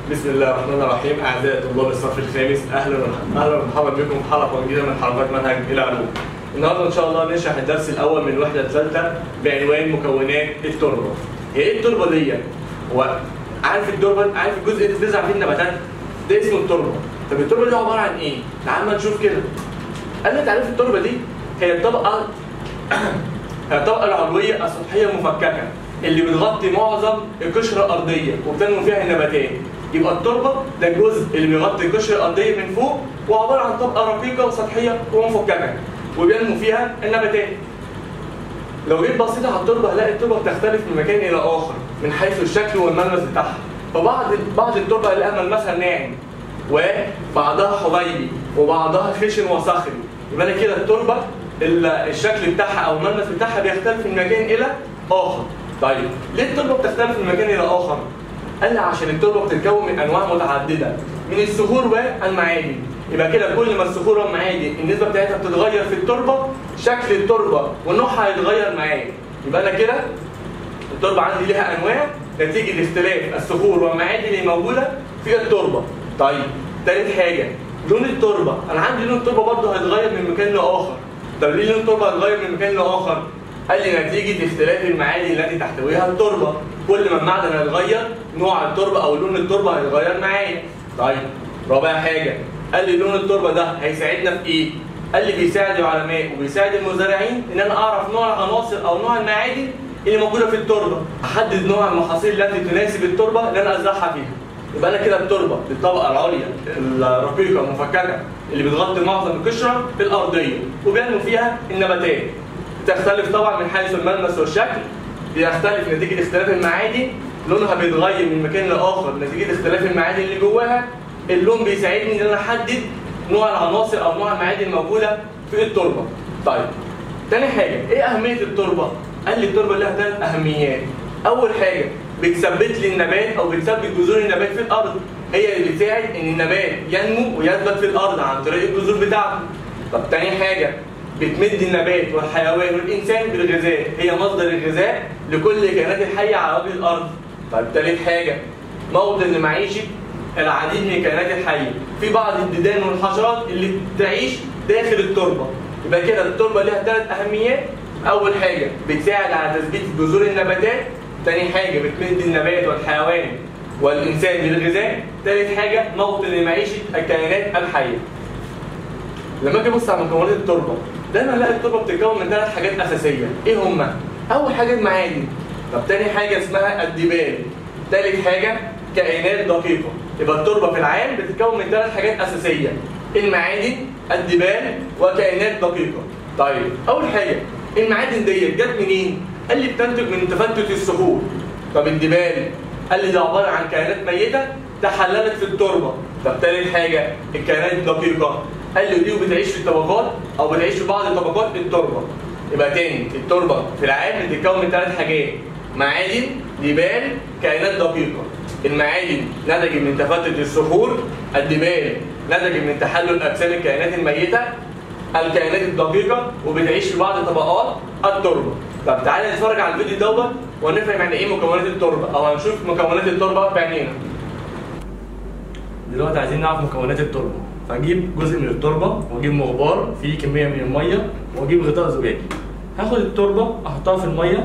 بسم الله الرحمن الرحيم اعزائي طلاب الصف الخامس اهلا ومرحبا اهلا ومرحبا بكم في حلقه جديده من حلقات منهج العلوم. النهارده ان شاء الله نشرح الدرس الاول من الوحده الثالثه بعنوان مكونات التربه. هي ايه التربه دي؟ هو عارف التربه عارف الجزء اللي بتزرع فيه النباتات؟ ده اسمه التربه. طب التربه دي عباره عن ايه؟ تعال ما نشوف كده. قال لي تعريف التربه دي هي الطبقه هي الطبقه العلويه السطحيه المفككه اللي بتغطي معظم القشره الارضيه وبتنمو فيها النباتات يبقى التربه ده الجزء اللي بيغطي القشره الارضيه من فوق وعباره عن طبقه رقيقه وسطحيه ومفككه وبينمو فيها النباتات لو جيت بصيت على التربه هلاقي التربه بتختلف من مكان الى اخر من حيث الشكل والملمس بتاعها فبعض بعض التربه هلاقيها ملمسها ناعم وبعضها حبيبي وبعضها خشن وصخري يبقى أنا كده التربه الشكل بتاعها او الملمس بتاعها بيختلف من مكان الى اخر طيب ليه التربه بتختلف من مكان الى اخر قال لي عشان التربه بتتكون من انواع متعدده من الصخور والمعادن يبقى كده كل ما الصخور والمعادن النسبه بتاعتها بتتغير في التربه شكل التربه ونوعها هيتغير معايا يبقى انا كده التربه عندي ليها انواع نتيجه اختلاف الصخور والمعادن اللي موجوده في التربه طيب ثالث حاجه لون التربه انا عندي لون التربه برضه هيتغير من مكان لاخر طب ليه لون التربه هيتغير من مكان لاخر قال لي نتيجة اختلاف المعادن التي تحتويها التربة كل ما المعدن هيتغير نوع التربة أو لون التربة هيتغير معايا طيب رابع حاجة قال لي لون التربة ده هيساعدنا في إيه؟ قال لي بيساعد العلماء وبيساعد المزارعين إن أنا أعرف نوع العناصر أو نوع المعادن اللي موجودة في التربة أحدد نوع المحاصيل التي تناسب التربة اللي أنا أزرعها فيها يبقى أنا كده التربة دي الطبقة العليا الرقيقة المفككة اللي بتغطي معظم القشرة الأرضية وبينمو فيها النباتات تختلف طبعا من حيث الملمس والشكل بيختلف نتيجة اختلاف المعادن لونها بيتغير من مكان لآخر نتيجة اختلاف المعادن اللي جواها اللون بيساعدني ان انا احدد نوع العناصر او نوع المعادن الموجودة في التربة طيب تاني حاجة ايه اهمية التربة؟ قال لي التربة لها ثلاث اهميات اول حاجة بتثبت لي النبات او بتثبت جذور النبات في الارض هي اللي بتساعد ان النبات ينمو ويثبت في الارض عن طريق الجذور بتاعته طب تاني حاجة بتمد النبات والحيوان والانسان بالغذاء هي مصدر الغذاء لكل الكائنات الحيه على وجه الارض طيب ثالث حاجه موطن لمعيشه العديد من الكائنات الحيه في بعض الديدان والحشرات اللي بتعيش داخل التربه يبقى كده التربه لها ثلاث اهميات اول حاجه بتساعد على تثبيت جذور النباتات ثاني حاجه بتمد النبات والحيوان والانسان بالغذاء ثالث حاجه موطن لمعيشه الكائنات الحيه لما اجي ابص على مكونات التربه دايما الاقي التربه بتتكون من ثلاث حاجات اساسيه ايه هما اول حاجه المعادن طب تاني حاجه اسمها الدبال تالت حاجه كائنات دقيقه يبقى التربه في العام بتتكون من ثلاث حاجات اساسيه المعادن الدبال وكائنات دقيقه طيب اول حاجه المعادن ديت جت منين قال لي بتنتج من تفتت الصخور طب الدبال قال لي ده عباره عن كائنات ميته تحللت في التربه طب تالت حاجه الكائنات الدقيقه قال لي دي بتعيش في الطبقات او بتعيش في بعض طبقات التربه يبقى تاني التربه في العام بتتكون من ثلاث حاجات معادن دبال كائنات دقيقه المعادن نتجت من تفتت الصخور الدبال نتجت من تحلل اجسام الكائنات الميته الكائنات الدقيقه وبتعيش في بعض طبقات التربه طب تعالى نتفرج على الفيديو دوت ونفهم يعني ايه مكونات التربه او هنشوف مكونات التربه بعينينا دلوقتي عايزين نعرف مكونات التربه فاجيب جزء من التربه واجيب مغبار فيه كميه من الميه واجيب غطاء زجاجي هاخد التربه احطها في الميه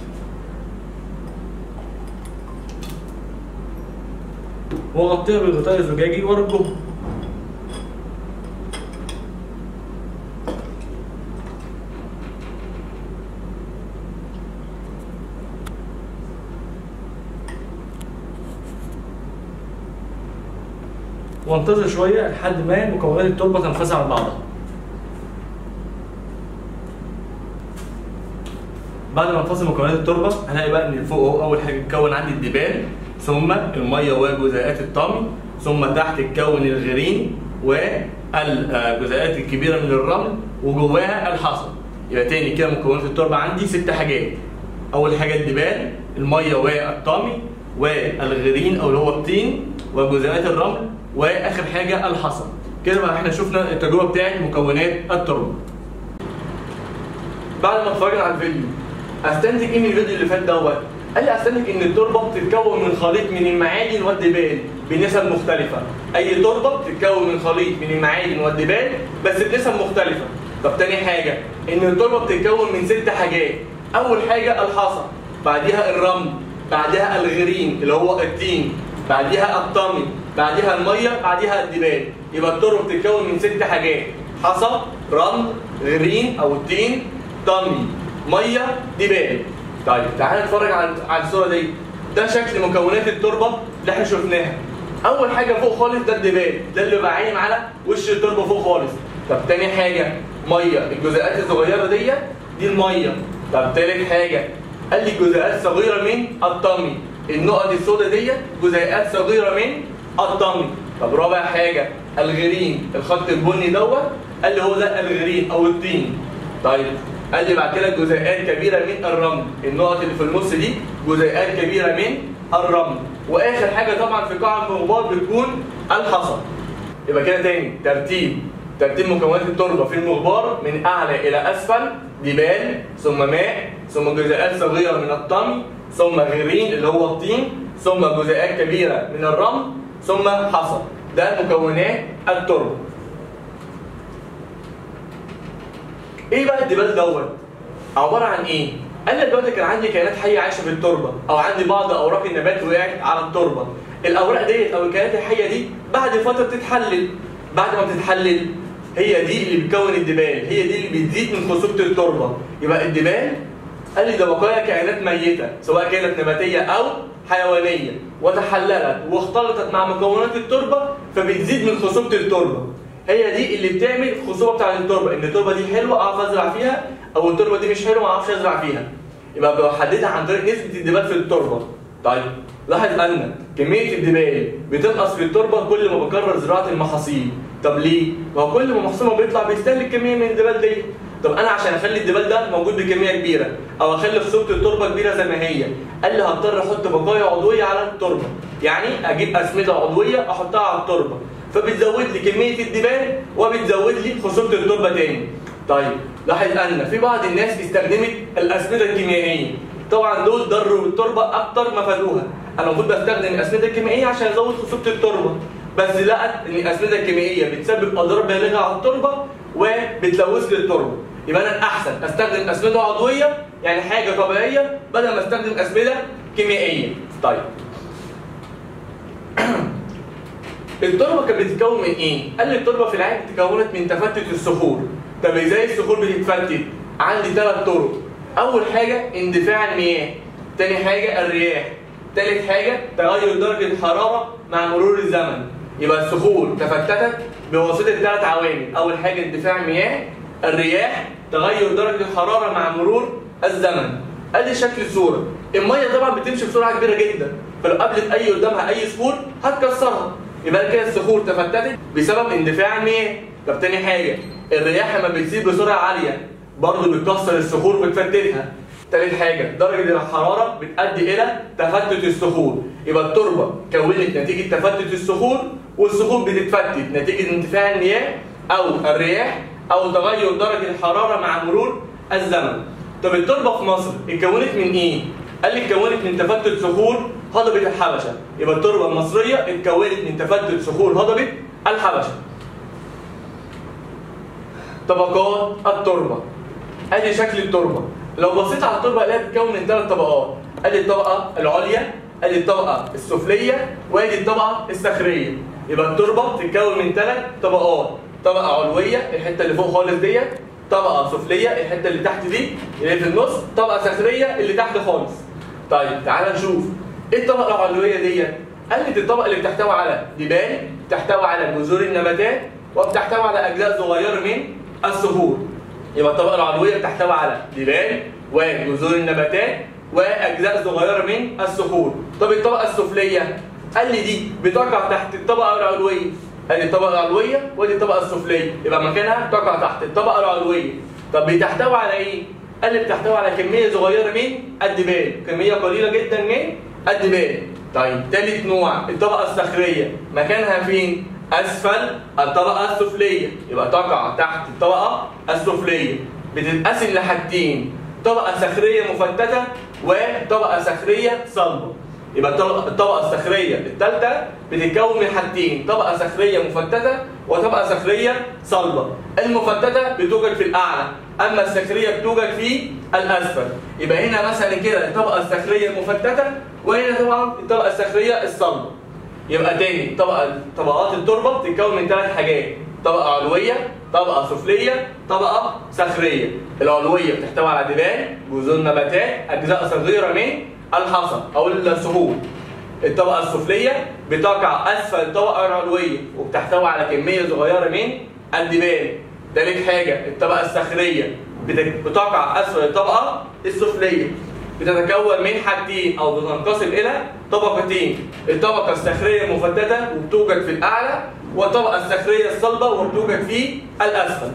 واغطيها بالغطاء الزجاجي وارجوها وانتظر شويه لحد ما مكونات التربه تنفصل عن بعضها. بعد ما انفصل مكونات التربه هلاقي بقى ان فوق اهو اول حاجه اتكون عندي الدبال ثم الميه وجزيئات الطمي ثم تحت اتكون الغرين والجزيئات الكبيره من الرمل وجواها الحصى. يبقى تاني كده مكونات التربه عندي ست حاجات. اول حاجه الدبال الميه والطمي والغرين او اللي هو الطين وجزيئات الرمل واخر حاجه الحصى كده بقى احنا شفنا التجربه بتاعت مكونات التربه بعد ما اتفرجنا على الفيديو استنتج ايه من الفيديو اللي فات دوت قال لي استنتج ان التربه بتتكون من خليط من المعادن والدبال بنسب مختلفه اي تربه بتتكون من خليط من المعادن والدبال بس بنسب مختلفه طب تاني حاجه ان التربه بتتكون من ست حاجات اول حاجه الحصى بعديها الرمل بعدها الغرين اللي هو الطين بعديها الطمي بعديها الميه بعديها الدبال يبقى التربه بتتكون من ست حاجات حصى رمل غرين او الطين طمي ميه دبال طيب تعالى نتفرج على على الصوره دي ده شكل مكونات التربه اللي احنا شفناها اول حاجه فوق خالص ده الدبال ده اللي بقى عايم على وش التربه فوق خالص طب تاني حاجه ميه الجزيئات الصغيره دي دي الميه طب تالت حاجه قال لي جزيئات صغيره من الطمي النقط السوداء دي جزيئات صغيره من الطمي طب رابع حاجه الغرين الخط البني دوت قال لي هو ده الغرين او الطين طيب قال لي بعد كده جزيئات كبيره من الرمل النقط اللي في النص دي جزيئات كبيره من الرمل واخر حاجه طبعا في قاع المغبار بتكون الحصى يبقى كده تاني ترتيب ترتيب مكونات التربه في المغبار من اعلى الى اسفل جبال ثم ماء ثم جزيئات صغيره من الطمي ثم غرين اللي هو الطين ثم جزيئات كبيره من الرمل ثم حصى ده مكونات التربه ايه بقى الدبال دوت عباره عن ايه قال لي دلوقتي كان عندي كائنات حيه عايشه في التربه او عندي بعض اوراق النبات وقعت على التربه الاوراق ديت او الكائنات الحيه دي بعد فتره بتتحلل بعد ما بتتحلل هي دي اللي بتكون الدبال هي دي اللي بتزيد من خصوبه التربه يبقى الدبال قال لي ده بقايا كائنات ميته سواء كانت نباتيه او حيوانيه وتحللت واختلطت مع مكونات التربه فبتزيد من خصوبه التربه هي دي اللي بتعمل الخصوبه بتاعت التربه ان التربه دي حلوه اعرف ازرع فيها او التربه دي مش حلوه ما اعرفش ازرع فيها يبقى بحددها عن طريق نسبه الدبال في التربه طيب لاحظ ان كميه الدبال بتنقص في التربه كل ما بكرر زراعه المحاصيل طب ليه؟ ما هو كل ما محصول ما بيطلع بيستهلك كميه من الدبال دي طب انا عشان اخلي الدبال ده موجود بكميه كبيره او اخلي خصوبه التربه كبيره زي ما هي قال لي هضطر احط بقايا عضويه على التربه يعني اجيب اسمده عضويه احطها على التربه فبتزود لي كميه الدبال وبتزود لي خصوبه التربه تاني طيب لاحظ ان في بعض الناس استخدمت الاسمده الكيميائيه طبعا دول ضروا التربه اكتر ما فادوها انا المفروض بستخدم الاسمده الكيميائيه عشان ازود خصوبه التربه بس لقت ان الاسمده الكيميائيه بتسبب اضرار بالغه على التربه وبتلوث لي التربه يبقى انا الاحسن استخدم اسمده عضويه يعني حاجه طبيعيه بدل ما استخدم اسمده كيميائيه طيب التربه كانت بتتكون من ايه؟ قال لي التربه في العادي تكونت من تفتت الصخور طب ازاي الصخور بتتفتت؟ عندي ثلاث طرق اول حاجه اندفاع المياه تاني حاجه الرياح تالت حاجه تغير درجه الحراره مع مرور الزمن يبقى الصخور تفتتت بواسطه ثلاث عوامل اول حاجه اندفاع المياه الرياح تغير درجه الحراره مع مرور الزمن ادي شكل الصوره الميه طبعا بتمشي بسرعه كبيره جدا فلو قابلت اي قدامها اي صخور هتكسرها يبقى كده الصخور تفتتت بسبب اندفاع المياه طب تاني حاجه الرياح لما بتسيب بسرعه عاليه برضه بتكسر الصخور وتفتتها تالت حاجه درجه الحراره بتؤدي الى تفتت الصخور يبقى التربه كونت نتيجه تفتت الصخور والصخور بتتفتت نتيجه اندفاع المياه او الرياح او تغير درجه الحراره مع مرور الزمن طب التربه في مصر اتكونت من ايه قال لي اتكونت من تفتت صخور هضبه الحبشه يبقى التربه المصريه اتكونت من تفتت صخور هضبه الحبشه طبقات التربه ادي شكل التربه لو بصيت على التربه الاقيها بتتكون من ثلاث طبقات ادي الطبقه العليا ادي الطبقه السفليه وادي الطبقه الصخريه يبقى التربه بتتكون من ثلاث طبقات طبقه علويه الحته اللي فوق خالص ديت طبقه سفليه الحته اللي تحت دي اللي هي في النص طبقه صخريه اللي تحت خالص طيب تعال نشوف ايه الطبقه العلويه ديت قال لي الطبقه اللي بتحتوي على جبال بتحتوي على جذور النباتات وبتحتوي على اجزاء صغيره من الصخور يبقى الطبقه العلويه بتحتوي على جبال وجذور النباتات واجزاء صغيره من الصخور طب الطبقه السفليه قال لي دي بتقع تحت الطبقه العلويه ادي الطبقه العلويه ودي الطبقه السفليه يبقى مكانها تقع تحت الطبقه العلويه طب بتحتوي على ايه قال لي بتحتوي على كميه صغيره من الدبال كميه قليله جدا من الدبال طيب ثالث نوع الطبقه الصخريه مكانها فين اسفل الطبقه السفليه يبقى تقع تحت الطبقه السفليه بتتقسم لحاجتين طبقه صخريه مفتته وطبقه صخريه صلبه يبقى الطبقه الطبقة الصخريه الثالثه بتتكون من حاجتين طبقه صخريه مفتته وطبقه صخريه صلبه المفتته بتوجد في الاعلى اما الصخريه بتوجد في الاسفل يبقى هنا مثلا كده الطبقه الصخريه المفتته وهنا طبعا الطبقه الصخريه الصلبه يبقى تاني طبقه طبقات التربه بتتكون من ثلاث حاجات طبقه علويه طبقه سفليه طبقه صخريه العلويه بتحتوي على دبان جذور نباتات اجزاء صغيره من الحصى او الصخور الطبقه السفليه بتقع اسفل الطبقه العلويه وبتحتوي على كميه صغيره من الدبان تالت حاجه الطبقه الصخريه بت- بتقع اسفل الطبقه السفليه بتتكون من حاجتين او بتنقسم الى طبقتين الطبقه الصخريه المفتته وبتوجد في الاعلى والطبقه الصخريه الصلبه وبتوجد في الاسفل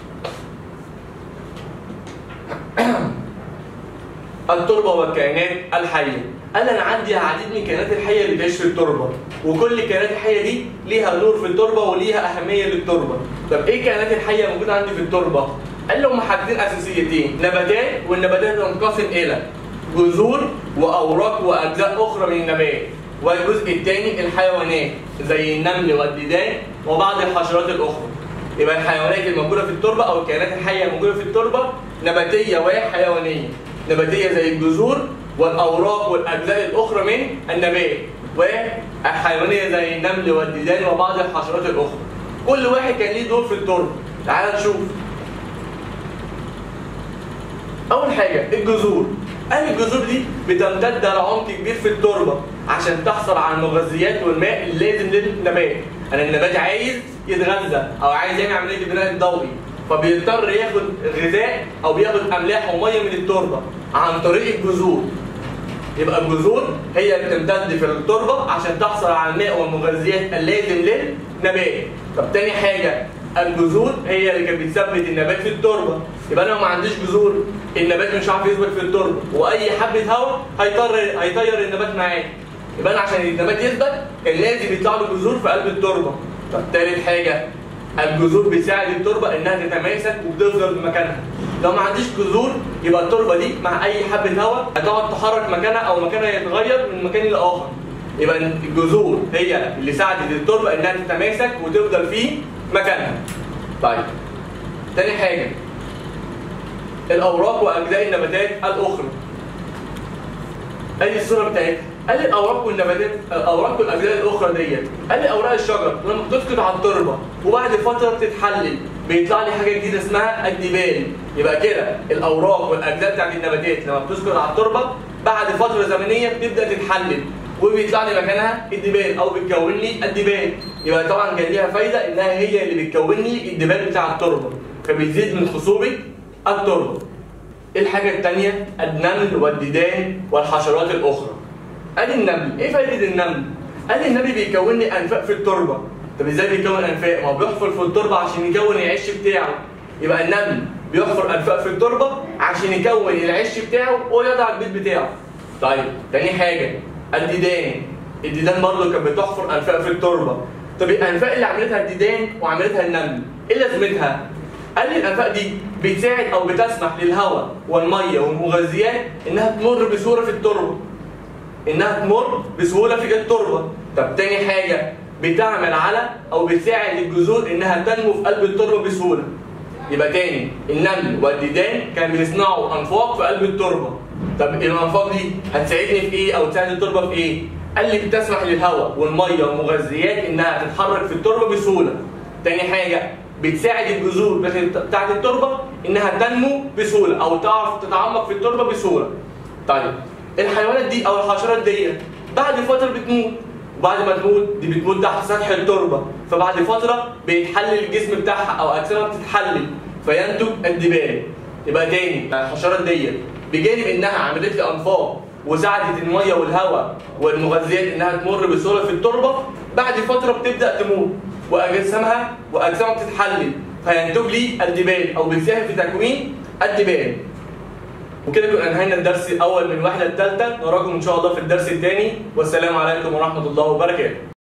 التربه والكائنات الحيه قال انا عندي عديد من الكائنات الحيه اللي تعيش في التربه وكل الكائنات الحيه دي ليها دور في التربه وليها اهميه للتربه طب ايه الكائنات الحيه موجوده عندي في التربه قال لهم حاجتين اساسيتين نباتات والنباتات تنقسم الى جذور واوراق واجزاء اخرى من النبات والجزء الثاني الحيوانات زي النمل والديدان وبعض الحشرات الاخرى يبقى الحيوانات الموجوده في التربه او الكائنات الحيه الموجوده في التربه نباتيه وحيوانيه نباتيه زي الجذور والاوراق والاجزاء الاخرى من النبات والحيوانيه زي النمل والديدان وبعض الحشرات الاخرى كل واحد كان ليه دور في التربه تعال نشوف اول حاجه الجذور قال الجذور دي بتمتد على عمق كبير في التربه عشان تحصل على المغذيات والماء اللازم للنبات انا النبات عايز يتغذى او عايز يعمل عمليه البناء الضوئي فبيضطر ياخد غذاء او بياخد املاح وميه من التربه عن طريق الجذور يبقى الجذور هي اللي بتمتد في التربه عشان تحصل على الماء والمغذيات اللازم للنبات طب تاني حاجه الجذور هي اللي كانت بتثبت النبات في التربه يبقى انا لو ما عنديش جذور النبات مش عارف يثبت في التربه واي حبه هواء هيطر هيطير النبات معاه يبقى انا عشان النبات يثبت كان لازم يطلع له جذور في قلب التربه طب تالت حاجه الجذور بتساعد التربه انها تتماسك وبتفضل في مكانها لو ما عنديش جذور يبقى التربه دي مع اي حبه هواء هتقعد تحرك مكانها او مكانها يتغير من مكان لاخر يبقى الجذور هي اللي ساعدت التربه انها تتماسك وتفضل في مكانها طيب تاني حاجه الاوراق واجزاء النباتات الاخرى ادي الصوره بتاعتها قال لي الاوراق والنباتات الاوراق والاجزاء الاخرى ديت قال لي اوراق الشجر لما بتسقط على التربه وبعد فتره بتتحلل بيطلع لي حاجه جديده اسمها الدبال يبقى كده الاوراق والاجزاء بتاعت النباتات لما بتسقط على التربه بعد فتره زمنيه بتبدا تتحلل وبيطلع لي مكانها الدبال او بتكون لي الدبال يبقى طبعا كان ليها فايده انها هي اللي بتكون لي الدبال بتاع التربه فبيزيد من خصوبه التربه الحاجه الثانيه النمل والديدان والحشرات الاخرى قال النمل ايه فايده النمل قال النمل بيكون لي انفاق في التربه طب ازاي بيكون انفاق ما هو بيحفر في التربه عشان يكون العش بتاعه يبقى النمل بيحفر انفاق في التربه عشان يكون العش بتاعه ويضع البيت بتاعه طيب تاني حاجه الديدان الديدان برضه كانت بتحفر انفاق في التربه طب الانفاق اللي عملتها الديدان وعملتها النمل ايه لازمتها قال لي الانفاق دي بتساعد او بتسمح للهواء والميه والمغذيات انها تمر بسهوله في التربه انها تمر بسهوله في التربه طب تاني حاجه بتعمل على او بتساعد الجذور انها تنمو في قلب التربه بسهوله يبقى تاني النمل والديدان كانوا بيصنعوا انفاق في قلب التربه طب الانفاق دي هتساعدني في ايه او تساعد التربه في ايه قال لي بتسمح للهواء والميه والمغذيات انها تتحرك في التربه بسهوله تاني حاجه بتساعد الجذور بتاعت التربه انها تنمو بسهوله او تعرف تتعمق في التربه بسهوله طيب الحيوانات دي او الحشرات دي بعد فتره بتموت وبعد ما تموت دي بتموت تحت سطح التربه فبعد فتره بيتحلل الجسم بتاعها او اجسامها بتتحلل فينتج الدبان يبقى تاني الحشرات دي بجانب انها عملت لي انفاق وساعدت الميه والهواء والمغذيات انها تمر بسهوله في التربه بعد فتره بتبدا تموت واجسامها واجسامها بتتحلل فينتج لي الدبان او بتساهم في تكوين الدبان وكده كنا انهينا الدرس الاول من الوحده الثالثه نراكم ان شاء الله في الدرس الثاني والسلام عليكم ورحمه الله وبركاته